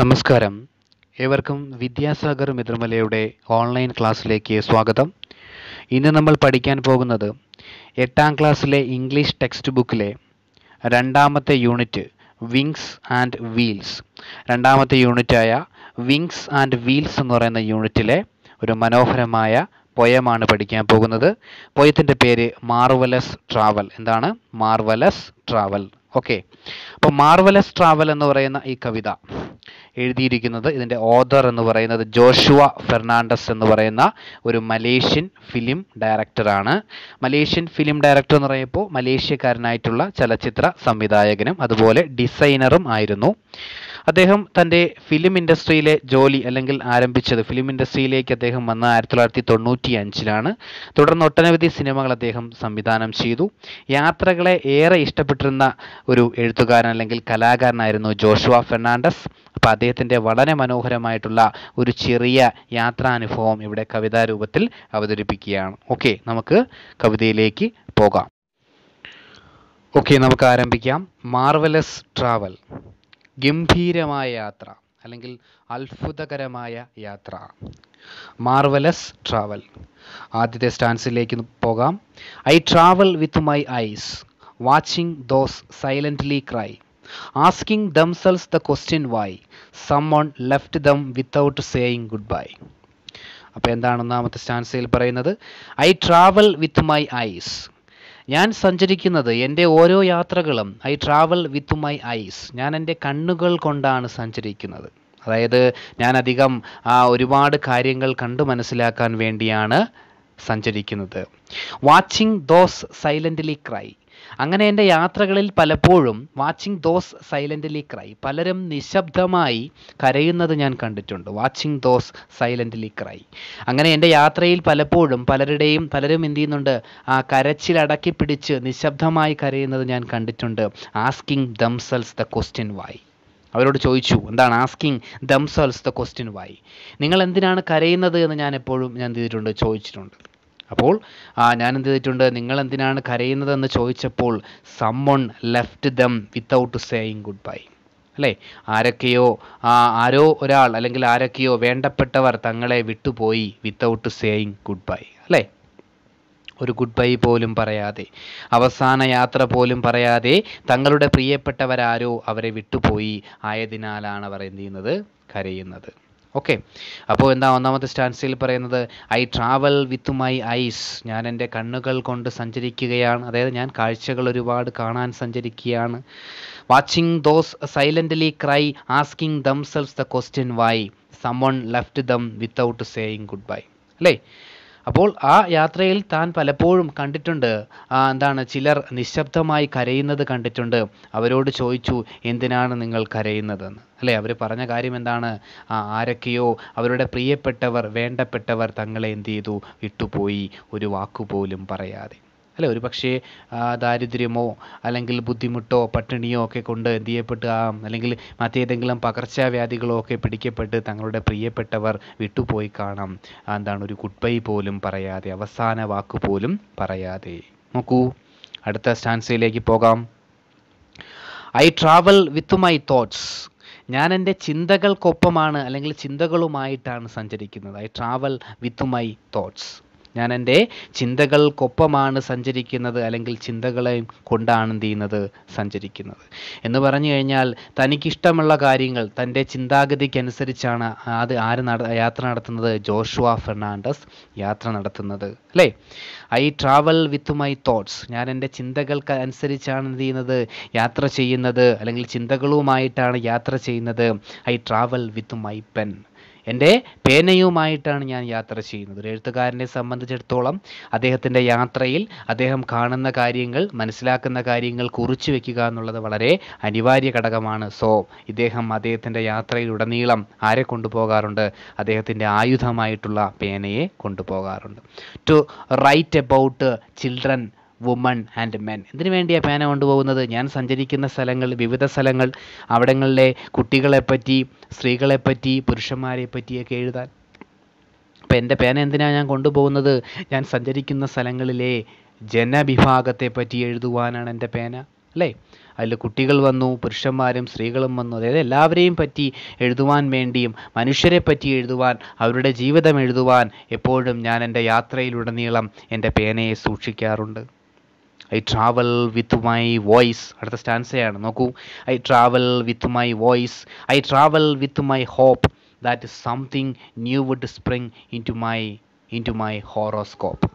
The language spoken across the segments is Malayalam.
നമസ്കാരം ഏവർക്കും വിദ്യാസാഗർ മിത്രമലയുടെ ഓൺലൈൻ ക്ലാസ്സിലേക്ക് സ്വാഗതം ഇന്ന് നമ്മൾ പഠിക്കാൻ പോകുന്നത് എട്ടാം ക്ലാസ്സിലെ ഇംഗ്ലീഷ് ടെക്സ്റ്റ് ബുക്കിലെ രണ്ടാമത്തെ യൂണിറ്റ് വിങ്സ് ആൻഡ് വീൽസ് രണ്ടാമത്തെ യൂണിറ്റായ വിങ്സ് ആൻഡ് വീൽസ് എന്ന് പറയുന്ന യൂണിറ്റിലെ ഒരു മനോഹരമായ പൊയമാണ് പഠിക്കാൻ പോകുന്നത് പൊയത്തിൻ്റെ പേര് മാർവലസ് ട്രാവൽ എന്താണ് മാർവലസ് ട്രാവൽ ഓക്കെ അപ്പോൾ മാർവലസ് ട്രാവൽ എന്ന് പറയുന്ന ഈ കവിത എഴുതിയിരിക്കുന്നത് ഇതിൻ്റെ ഓദർ എന്ന് പറയുന്നത് ജോഷുവ ഫെർണാണ്ടസ് എന്ന് പറയുന്ന ഒരു മലേഷ്യൻ ഫിലിം ഡയറക്ടറാണ് മലേഷ്യൻ ഫിലിം ഡയറക്ടർ എന്ന് പറയുമ്പോൾ മലേഷ്യക്കാരനായിട്ടുള്ള ചലച്ചിത്ര സംവിധായകനും അതുപോലെ ഡിസൈനറും ആയിരുന്നു അദ്ദേഹം തൻ്റെ ഫിലിം ഇൻഡസ്ട്രിയിലെ ജോലി അല്ലെങ്കിൽ ആരംഭിച്ചത് ഫിലിം ഇൻഡസ്ട്രിയിലേക്ക് അദ്ദേഹം വന്ന ആയിരത്തി തൊള്ളായിരത്തി തൊണ്ണൂറ്റി അഞ്ചിലാണ് തുടർന്ന് ഒട്ടനവധി സിനിമകൾ അദ്ദേഹം സംവിധാനം ചെയ്തു യാത്രകളെ ഏറെ ഇഷ്ടപ്പെട്ടിരുന്ന ഒരു എഴുത്തുകാരൻ അല്ലെങ്കിൽ കലാകാരനായിരുന്നു ജോഷുവ ഫെർണാണ്ടസ് അപ്പോൾ അദ്ദേഹത്തിൻ്റെ വളരെ മനോഹരമായിട്ടുള്ള ഒരു ചെറിയ യാത്രാനുഭവം ഇവിടെ കവിതാ രൂപത്തിൽ അവതരിപ്പിക്കുകയാണ് ഓക്കെ നമുക്ക് കവിതയിലേക്ക് പോകാം ഓക്കെ നമുക്ക് ആരംഭിക്കാം മാർവലസ് ട്രാവൽ ഗംഭീരമായ യാത്ര അല്ലെങ്കിൽ അത്ഭുതകരമായ യാത്ര മാർവലസ് ട്രാവൽ ആദ്യത്തെ സ്റ്റാൻസിലേക്ക് പോകാം I travel with my eyes watching those silently cry asking damsels the question why someone left them without saying good bye അപ്പോൾ എന്താണ് ഒന്നാമത്തെ സ്റ്റാൻസയിൽ പറയുന്നത് I travel with my eyes ഞാൻ സഞ്ചരിക്കുന്നത് എൻ്റെ ഓരോ യാത്രകളും I travel with my eyes ഞാൻ എൻ്റെ കണ്ണുകൾ കൊണ്ടാണ് സഞ്ചരിക്കുന്നത് അതായത് ഞാൻ അധികം ആ, ഒരുപാട് കാര്യങ്ങൾ കണ്ടു മനസ്സിലാക്കാൻ വേണ്ടിയാണ് സഞ്ചരിക്കുന്നത് വാച്ചിങ് ദോസ് സൈലൻ്റ്ലി ക്രൈ അങ്ങനെ എൻ്റെ യാത്രകളിൽ പലപ്പോഴും വാച്ചിങ് ദോസ് സൈലൻ്റ്ലി ക്രൈ പലരും നിശബ്ദമായി കരയുന്നത് ഞാൻ കണ്ടിട്ടുണ്ട് വാച്ചിങ് ദോസ് സൈലൻ്റ്ലി ക്രൈ അങ്ങനെ എൻ്റെ യാത്രയിൽ പലപ്പോഴും പലരുടെയും പലരും എന്ത് ചെയ്യുന്നുണ്ട് ആ കരച്ചിലടക്കി പിടിച്ച് നിശബ്ദമായി കരയുന്നത് ഞാൻ കണ്ടിട്ടുണ്ട് asking damsels the question why അവരോട് ചോദിച്ചു എന്താണ് asking damsels the question why നിങ്ങൾ എന്തിനാണ് കരയുന്നത് എന്ന് ഞാൻ എപ്പോഴും ഞാൻ എന്ത് ചെയ്തിട്ടുണ്ട് ചോദിച്ചിട്ടുണ്ട് അപ്പോൾ ആ, ഞാൻ എന്ത് ചെയ്തിട്ടുണ്ട് നിങ്ങൾ എന്തിനാണ് കരയുന്നതെന്ന് ചോദിച്ചപ്പോൾ someone left them without saying good bye അല്ലേ ആരൊക്കെയോ ആ, ആരോ ഒരാൾ അല്ലെങ്കിൽ ആരൊക്കെയോ വേണ്ടപ്പെട്ടവർ തങ്ങളെ വിട്ടുപോയി വിത്തൗട്ട് സേയിങ് ഗുഡ് ബൈ അല്ലേ ഒരു ഗുഡ് ബൈ പോലും പറയാതെ അവസാന യാത്ര പോലും പറയാതെ തങ്ങളുടെ പ്രിയപ്പെട്ടവരാരോ അവരെ വിട്ടുപോയി ആയതിനാലാണ് അവർ എന്ത് ചെയ്യുന്നത് കരയുന്നത് ഓക്കെ അപ്പോൾ എന്താ ഒന്നാമത്തെ സ്റ്റാൻസിൽ പറയുന്നത് I travel with my eyes ഞാൻ എൻ്റെ കണ്ണുകൾ കൊണ്ട് സഞ്ചരിക്കുകയാണ് അതായത് ഞാൻ കാഴ്ചകൾ ഒരുപാട് കാണാൻ സഞ്ചരിക്കുകയാണ് watching those silently cry asking damsels the question why someone left them without saying good bye അല്ലേ അപ്പോൾ ആ യാത്രയിൽ താൻ പലപ്പോഴും കണ്ടിട്ടുണ്ട് ആ, എന്താണ് ചിലർ നിശബ്ദമായി കരയുന്നത് കണ്ടിട്ടുണ്ട് അവരോട് ചോദിച്ചു എന്തിനാണ് നിങ്ങൾ കരയുന്നതെന്ന് അല്ലേ അവർ പറഞ്ഞ കാര്യം എന്താണ് ആ, ആരൊക്കെയോ അവരുടെ പ്രിയപ്പെട്ടവർ വേണ്ടപ്പെട്ടവർ തങ്ങളെ എന്ത് ചെയ്തു വിട്ടുപോയി ഒരു വാക്കുപോലും പറയാതെ അല്ലെ ഒരു പക്ഷേ ആ, ദാരിദ്ര്യമോ അല്ലെങ്കിൽ ബുദ്ധിമുട്ടോ പട്ടിണിയോ ഒക്കെ കൊണ്ട് എന്ത് ചെയ്യപ്പെട്ട് ആ അല്ലെങ്കിൽ മറ്റേതെങ്കിലും പകർച്ചവ്യാധികളോ ഒക്കെ പിടിക്കപ്പെട്ട് തങ്ങളുടെ പ്രിയപ്പെട്ടവർ വിട്ടുപോയി കാണാം ആ, എന്താണ് ഒരു ഗുഡ് ബൈ പോലും പറയാതെ അവസാന വാക്ക് പോലും പറയാതെ നോക്കൂ അടുത്ത സ്റ്റാൻസയിലേക്ക് പോകാം I travel with my thoughts ഞാൻ എൻ്റെ ചിന്തകൾക്കൊപ്പമാണ് അല്ലെങ്കിൽ ചിന്തകളുമായിട്ടാണ് സഞ്ചരിക്കുന്നത് I travel with my thoughts ഞാൻ എൻ്റെ ചിന്തകൾക്കൊപ്പമാണ് സഞ്ചരിക്കുന്നത് അല്ലെങ്കിൽ ചിന്തകളെ കൊണ്ടാണ് എന്ത് ചെയ്യുന്നത് സഞ്ചരിക്കുന്നത് എന്ന് പറഞ്ഞു കഴിഞ്ഞാൽ തനിക്കിഷ്ടമുള്ള കാര്യങ്ങൾ തൻ്റെ ചിന്താഗതിക്കനുസരിച്ചാണ് അത് ആര് നട യാത്ര നടത്തുന്നത് ജോഷുവ ഫെർണാണ്ടസ് യാത്ര നടത്തുന്നത് അല്ലേ I travel with my thoughts ഞാൻ എൻ്റെ ചിന്തകൾക്ക് അനുസരിച്ചാണ് എന്ത് ചെയ്യുന്നത് യാത്ര ചെയ്യുന്നത് അല്ലെങ്കിൽ ചിന്തകളുമായിട്ടാണ് യാത്ര ചെയ്യുന്നത് I travel with my pen എൻ്റെ പേനയുമായിട്ടാണ് ഞാൻ യാത്ര ചെയ്യുന്നത് ഒരു എഴുത്തുകാരനെ സംബന്ധിച്ചിടത്തോളം അദ്ദേഹത്തിൻ്റെ യാത്രയിൽ അദ്ദേഹം കാണുന്ന കാര്യങ്ങൾ മനസ്സിലാക്കുന്ന കാര്യങ്ങൾ കുറിച്ചു വെക്കുക എന്നുള്ളത് വളരെ അനിവാര്യ ഘടകമാണ് സോ ഇദ്ദേഹം അദ്ദേഹത്തിൻ്റെ യാത്രയിലുടനീളം ആരെ കൊണ്ടുപോകാറുണ്ട് അദ്ദേഹത്തിൻ്റെ ആയുധമായിട്ടുള്ള പേനയെ കൊണ്ടുപോകാറുണ്ട് to write about children woman and men എന്തിനു വേണ്ടിയാണ് പേന കൊണ്ടുപോകുന്നത് ഞാൻ സഞ്ചരിക്കുന്ന സ്ഥലങ്ങൾ വിവിധ സ്ഥലങ്ങൾ അവിടങ്ങളിലെ കുട്ടികളെപ്പറ്റി സ്ത്രീകളെപ്പറ്റി പുരുഷന്മാരെ പറ്റിയൊക്കെ എഴുതാൻ അപ്പം എൻ്റെ പേന എന്തിനാണ് ഞാൻ കൊണ്ടുപോകുന്നത് ഞാൻ സഞ്ചരിക്കുന്ന സ്ഥലങ്ങളിലെ ജനവിഭാഗത്തെ പറ്റി എഴുതുവാനാണ് എൻ്റെ പേന അല്ലേ അതിൽ കുട്ടികൾ വന്നു പുരുഷന്മാരും സ്ത്രീകളും വന്നു അതായത് എല്ലാവരെയും പറ്റി എഴുതുവാൻ വേണ്ടിയും മനുഷ്യരെ പറ്റി എഴുതുവാൻ അവരുടെ ജീവിതം എഴുതുവാൻ എപ്പോഴും ഞാൻ എൻ്റെ യാത്രയിലുടനീളം എൻ്റെ പേനയെ സൂക്ഷിക്കാറുണ്ട് I travel with my voice അടുത്ത സ്റ്റാൻസയാണ് നോക്കൂ I travel with my voice I travel with my hope that is something new would spring into my into my horoscope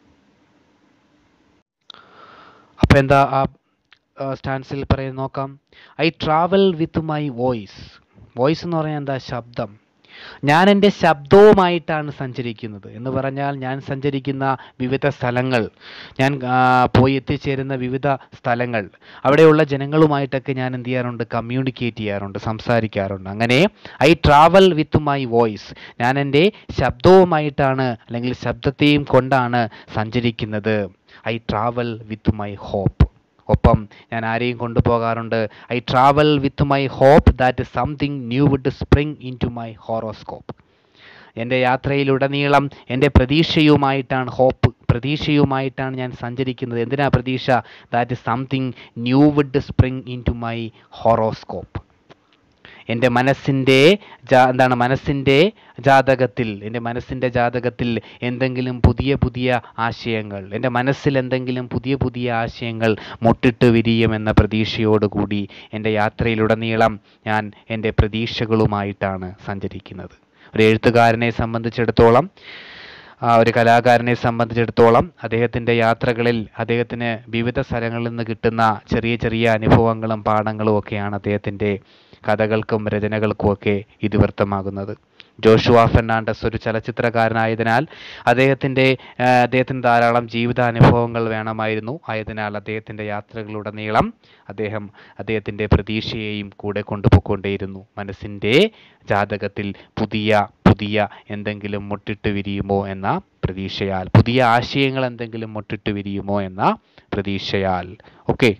അപ്പം എന്താ ആ സ്റ്റാൻസിൽ പറയുന്ന നോക്കാം I travel with my voice voice എന്ന് പറഞ്ഞാൽ എന്താ ശബ്ദം ഞാൻ എൻ്റെ ശബ്ദവുമായിട്ടാണ് സഞ്ചരിക്കുന്നത് എന്ന് പറഞ്ഞാൽ ഞാൻ സഞ്ചരിക്കുന്ന വിവിധ സ്ഥലങ്ങൾ ഞാൻ ആ, പോയി എത്തിച്ചേരുന്ന വിവിധ സ്ഥലങ്ങൾ അവിടെയുള്ള ജനങ്ങളുമായിട്ടൊക്കെ ഞാൻ എന്ത് ചെയ്യാറുണ്ട് കമ്മ്യൂണിക്കേറ്റ് ചെയ്യാറുണ്ട് സംസാരിക്കാറുണ്ട് അങ്ങനെ I travel with my voice ഞാൻ എൻ്റെ ശബ്ദവുമായിട്ടാണ് അല്ലെങ്കിൽ ശബ്ദത്തെയും കൊണ്ടാണ് സഞ്ചരിക്കുന്നത് I travel with my hope ഒപ്പം ഞാൻ ആരെയും കൊണ്ടുപോകാറുണ്ട് I travel with my hope that something new would spring into my horoscope എൻ്റെ യാത്രയിലുടനീളം എൻ്റെ പ്രതീക്ഷയുമായിട്ടാണ് ഹോപ്പ് പ്രതീക്ഷയുമായിട്ടാണ് ഞാൻ സഞ്ചരിക്കുന്നത് എന്തിനാ പ്രതീക്ഷ that something new would spring into my horoscope എൻ്റെ മനസ്സിൻ്റെ ജാ എന്താണ് മനസ്സിൻ്റെ ജാതകത്തിൽ എൻ്റെ മനസ്സിൻ്റെ ജാതകത്തിൽ എന്തെങ്കിലും പുതിയ പുതിയ ആശയങ്ങൾ എൻ്റെ മനസ്സിൽ എന്തെങ്കിലും പുതിയ പുതിയ ആശയങ്ങൾ മുട്ടിട്ട് വിരിയുമെന്ന പ്രതീക്ഷയോടുകൂടി എൻ്റെ യാത്രയിലുടനീളം ഞാൻ എൻ്റെ പ്രതീക്ഷകളുമായിട്ടാണ് സഞ്ചരിക്കുന്നത് ഒരു എഴുത്തുകാരനെ സംബന്ധിച്ചിടത്തോളം ആ ഒരു കലാകാരനെ സംബന്ധിച്ചിടത്തോളം അദ്ദേഹത്തിൻ്റെ യാത്രകളിൽ അദ്ദേഹത്തിന് വിവിധ സ്ഥലങ്ങളിൽ നിന്ന് കിട്ടുന്ന ചെറിയ ചെറിയ അനുഭവങ്ങളും പാഠങ്ങളും ഒക്കെയാണ് അദ്ദേഹത്തിൻ്റെ കഥകൾക്കും രചനകൾക്കുമൊക്കെ ഇതിവൃത്തമാകുന്നത് ജോഷുവ ഫെർണാണ്ടസ് ഒരു ചലച്ചിത്രകാരനായതിനാൽ അദ്ദേഹത്തിൻ്റെ ആ, അദ്ദേഹത്തിന് ധാരാളം ജീവിതാനുഭവങ്ങൾ വേണമായിരുന്നു ആയതിനാൽ അദ്ദേഹത്തിൻ്റെ യാത്രകളുടനീളം അദ്ദേഹം അദ്ദേഹത്തിൻ്റെ പ്രതീക്ഷയെയും കൂടെ കൊണ്ടുപോയിക്കൊണ്ടേയിരുന്നു മനസ്സിൻ്റെ ജാതകത്തിൽ പുതിയ പുതിയ എന്തെങ്കിലും മുട്ടിട്ട് വിരിയുമോ എന്ന പ്രതീക്ഷയാൽ പുതിയ ആശയങ്ങൾ എന്തെങ്കിലും മുട്ടിട്ട് വിരിയുമോ എന്ന പ്രതീക്ഷയാൽ okay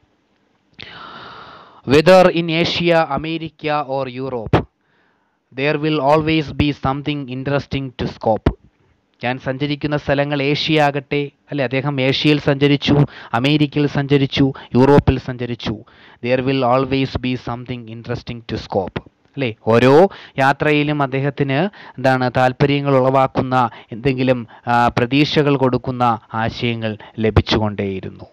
whether in Asia America or Europe there will always be something interesting to scope ഞാൻ സഞ്ചരിക്കുന്ന സ്ഥലങ്ങൾ ഏഷ്യ ആകട്ടെ അല്ലെ അദ്ദേഹം ഏഷ്യയിൽ സഞ്ചരിച്ചു അമേരിക്കയിൽ സഞ്ചരിച്ചു യൂറോപ്പിൽ സഞ്ചരിച്ചു there will always be something interesting to scope അല്ലേ ഓരോ യാത്രയിലും അദ്ദേഹത്തിന് എന്താണ് താല്പര്യങ്ങൾ ഉളവാക്കുന്ന എന്തെങ്കിലും ആ, പ്രതീക്ഷകൾ കൊടുക്കുന്ന ആശയങ്ങൾ ലഭിച്ചുകൊണ്ടേയിരുന്നു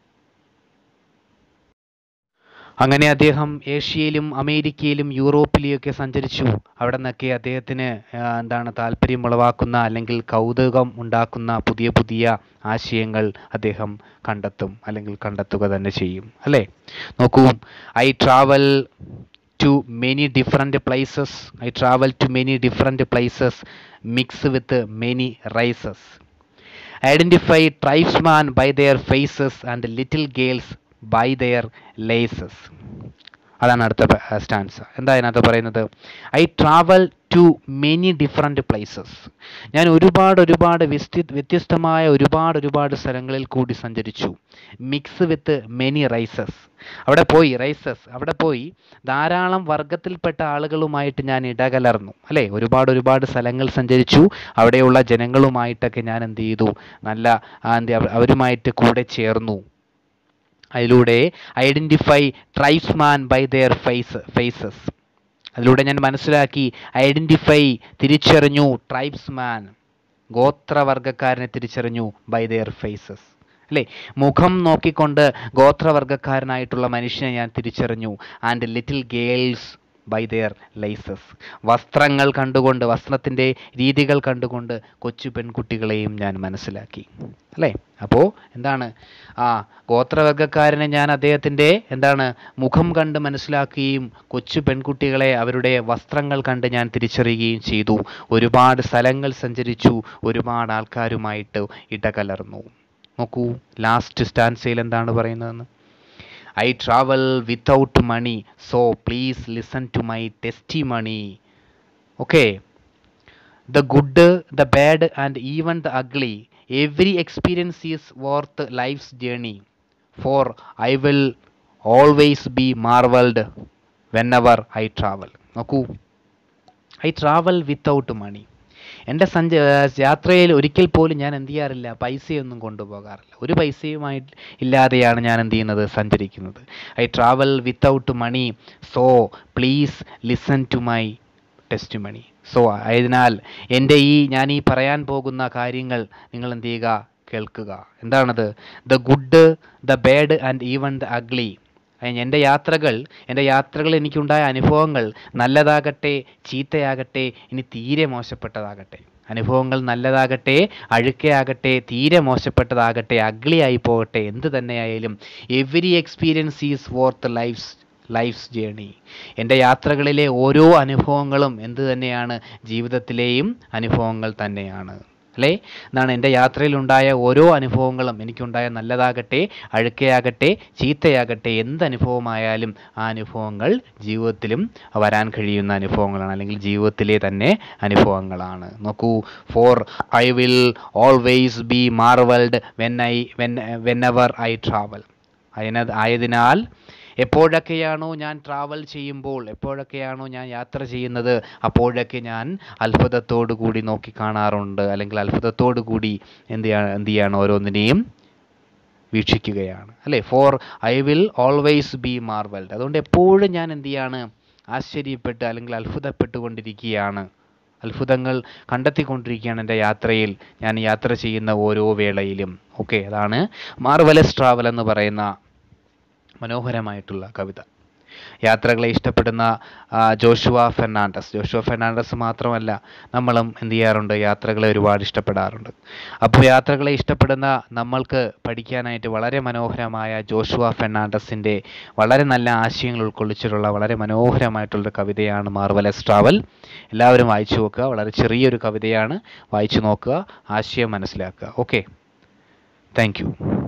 അങ്ങനെ അദ്ദേഹം ഏഷ്യയിലും അമേരിക്കയിലും യൂറോപ്പിലെയൊക്കെ സഞ്ചരിച്ചു അവിടെ നിന്നൊക്കെ അദ്ദേഹത്തിന് ആ, എന്താണ് താല്പര്യം ഉളവാക്കുന്ന അല്ലെങ്കിൽ കൗതുകം ഉണ്ടാക്കുന്ന പുതിയ പുതിയ ആശയങ്ങൾ അദ്ദേഹം കണ്ടെത്തും അല്ലെങ്കിൽ കണ്ടെത്തുക തന്നെ ചെയ്യും അല്ലേ നോക്കൂ I travel to many different places I travel to many different places mix with many races identify tribesman by their faces and little girls by their laces അതാണ് അടുത്ത സ്റ്റാൻസ് എന്താ അതിനകത്ത് പറയുന്നത് I travel to many different places ഞാൻ ഒരുപാട് ഒരുപാട് വിസ്തി വ്യത്യസ്തമായ ഒരുപാട് ഒരുപാട് സ്ഥലങ്ങളിൽ കൂടി സഞ്ചരിച്ചു മിക്സ് വിത്ത് മെനി റൈസസ് അവിടെ പോയി റൈസസ് അവിടെ പോയി ധാരാളം വർഗത്തിൽപ്പെട്ട ആളുകളുമായിട്ട് ഞാൻ ഇടകലർന്നു അല്ലേ ഒരുപാട് ഒരുപാട് സ്ഥലങ്ങൾ സഞ്ചരിച്ചു അവിടെയുള്ള ജനങ്ങളുമായിട്ടൊക്കെ ഞാൻ എന്ത് ചെയ്തു നല്ല ആ, എന്ത് അവ- അവരുമായിട്ട് കൂടെ ചേർന്നു അതിലൂടെ identify tribesman by their face faces അതിലൂടെ ഞാൻ മനസ്സിലാക്കി ഐഡൻറ്റിഫൈ തിരിച്ചറിഞ്ഞു ട്രൈബ്സ്മാൻ ഗോത്രവർഗക്കാരനെ തിരിച്ചറിഞ്ഞു ബൈ ദെയർ ഫേസസ് അല്ലേ മുഖം നോക്കിക്കൊണ്ട് ഗോത്രവർഗക്കാരനായിട്ടുള്ള മനുഷ്യനെ ഞാൻ തിരിച്ചറിഞ്ഞു and little girls by their laces വസ്ത്രങ്ങൾ കണ്ടുകൊണ്ട് വസ്ത്രത്തിൻ്റെ രീതികൾ കണ്ടുകൊണ്ട് കൊച്ചു പെൺകുട്ടികളെയും ഞാൻ മനസ്സിലാക്കി അല്ലേ അപ്പോൾ എന്താണ് ആ ഗോത്രവർഗക്കാരനെ ഞാൻ അദ്ദേഹത്തിൻ്റെ എന്താണ് മുഖം കണ്ട് മനസ്സിലാക്കുകയും കൊച്ചു പെൺകുട്ടികളെ അവരുടെ വസ്ത്രങ്ങൾ കണ്ട് ഞാൻ തിരിച്ചറിയുകയും ചെയ്തു ഒരുപാട് സ്ഥലങ്ങൾ സഞ്ചരിച്ചു ഒരുപാട് ആൾക്കാരുമായിട്ട് ഇടകലർന്നു നോക്കൂ ലാസ്റ്റ് സ്റ്റാൻസയിൽ എന്താണ് പറയുന്നതെന്ന് I travel without money so please listen to my testimony okay the good, the bad, and even the ugly. Every experience is worth life's journey. For I will always be marveled whenever I travel. നോക്കൂ ഐ ട്രാവൽ വിത്തൗട്ട് മണി എൻ്റെ സഞ്ച യാത്രയിൽ ഒരിക്കൽ പോലും ഞാൻ എന്ത് ചെയ്യാറില്ല പൈസയൊന്നും കൊണ്ടുപോകാറില്ല ഒരു പൈസയുമായി ഇല്ലാതെയാണ് ഞാൻ എന്ത് ചെയ്യുന്നത് സഞ്ചരിക്കുന്നത് I travel without money so please listen to my testimony so ആയതിനാൽ എൻ്റെ ഈ ഞാൻ ഈ പറയാൻ പോകുന്ന കാര്യങ്ങൾ നിങ്ങൾ എന്ത് ചെയ്യുക കേൾക്കുക എന്താണത് the good the bad and even the ugly എൻ്റെ യാത്രകൾ എൻ്റെ യാത്രകൾ എനിക്കുണ്ടായ അനുഭവങ്ങൾ നല്ലതാകട്ടെ ചീത്തയാകട്ടെ ഇനി തീരെ മോശപ്പെട്ടതാകട്ടെ അനുഭവങ്ങൾ നല്ലതാകട്ടെ അഴുക്കയാകട്ടെ തീരെ മോശപ്പെട്ടതാകട്ടെ അഗ്ലി ആയി പോകട്ടെ എന്ത് തന്നെയായാലും every experience is worth life's life's journey എൻ്റെ യാത്രകളിലെ ഓരോ അനുഭവങ്ങളും എന്ത് തന്നെയാണ് ജീവിതത്തിലെയും അനുഭവങ്ങൾ തന്നെയാണ് അല്ലേ എന്നാണ് എൻ്റെ യാത്രയിലുണ്ടായ ഓരോ അനുഭവങ്ങളും എനിക്കുണ്ടായ നല്ലതാകട്ടെ അഴുക്കയാകട്ടെ ചീത്തയാകട്ടെ എന്ത് അനുഭവമായാലും ആ അനുഭവങ്ങൾ ജീവിതത്തിലും വരാൻ കഴിയുന്ന അനുഭവങ്ങളാണ് അല്ലെങ്കിൽ ജീവിതത്തിലെ തന്നെ അനുഭവങ്ങളാണ് നോക്കൂ for I will always be marvelled when I when whenever I travel ആയതിനാൽ എപ്പോഴൊക്കെയാണോ ഞാൻ ട്രാവൽ ചെയ്യുമ്പോൾ എപ്പോഴൊക്കെയാണോ ഞാൻ യാത്ര ചെയ്യുന്നത് അപ്പോഴൊക്കെ ഞാൻ അത്ഭുതത്തോടു കൂടി നോക്കി കാണാറുണ്ട് അല്ലെങ്കിൽ അത്ഭുതത്തോടു കൂടി എന്ത് ചെയ്യാണ് എന്ത് ചെയ്യാണ് ഓരോന്നിനെയും വീക്ഷിക്കുകയാണ് അല്ലേ for I will always be marvelled അതുകൊണ്ട് എപ്പോഴും ഞാൻ എന്ത് ചെയ്യാണ് ആശ്ചര്യപ്പെട്ട് അല്ലെങ്കിൽ അത്ഭുതപ്പെട്ടുകൊണ്ടിരിക്കുകയാണ് അത്ഭുതങ്ങൾ കണ്ടെത്തിക്കൊണ്ടിരിക്കുകയാണ് എൻ്റെ യാത്രയിൽ ഞാൻ യാത്ര ചെയ്യുന്ന ഓരോ വേളയിലും ഓക്കെ അതാണ് മാർവലസ് ട്രാവൽ എന്ന് പറയുന്ന മനോഹരമായിട്ടുള്ള കവിത യാത്രകളെ ഇഷ്ടപ്പെടുന്ന ആ, ജോഷുവ ഫെർണാണ്ടസ് ജോഷുവ ഫെർണാണ്ടസ് മാത്രമല്ല നമ്മളും എന്ത് ചെയ്യാറുണ്ട് യാത്രകളെ ഒരുപാട് ഇഷ്ടപ്പെടാറുണ്ട് അപ്പോൾ യാത്രകളെ ഇഷ്ടപ്പെടുന്ന നമ്മൾക്ക് പഠിക്കാനായിട്ട് വളരെ മനോഹരമായ ജോഷുവ ഫെർണാണ്ടസിൻ്റെ വളരെ നല്ല ആശയങ്ങൾ ഉൾക്കൊള്ളിച്ചിട്ടുള്ള വളരെ മനോഹരമായിട്ടുള്ളൊരു കവിതയാണ് മാർവലസ് ട്രാവൽ എല്ലാവരും വായിച്ചു നോക്കുക വളരെ ചെറിയൊരു കവിതയാണ് വായിച്ചു നോക്കുക ആശയം മനസ്സിലാക്കുക ഓക്കെ താങ്ക് യു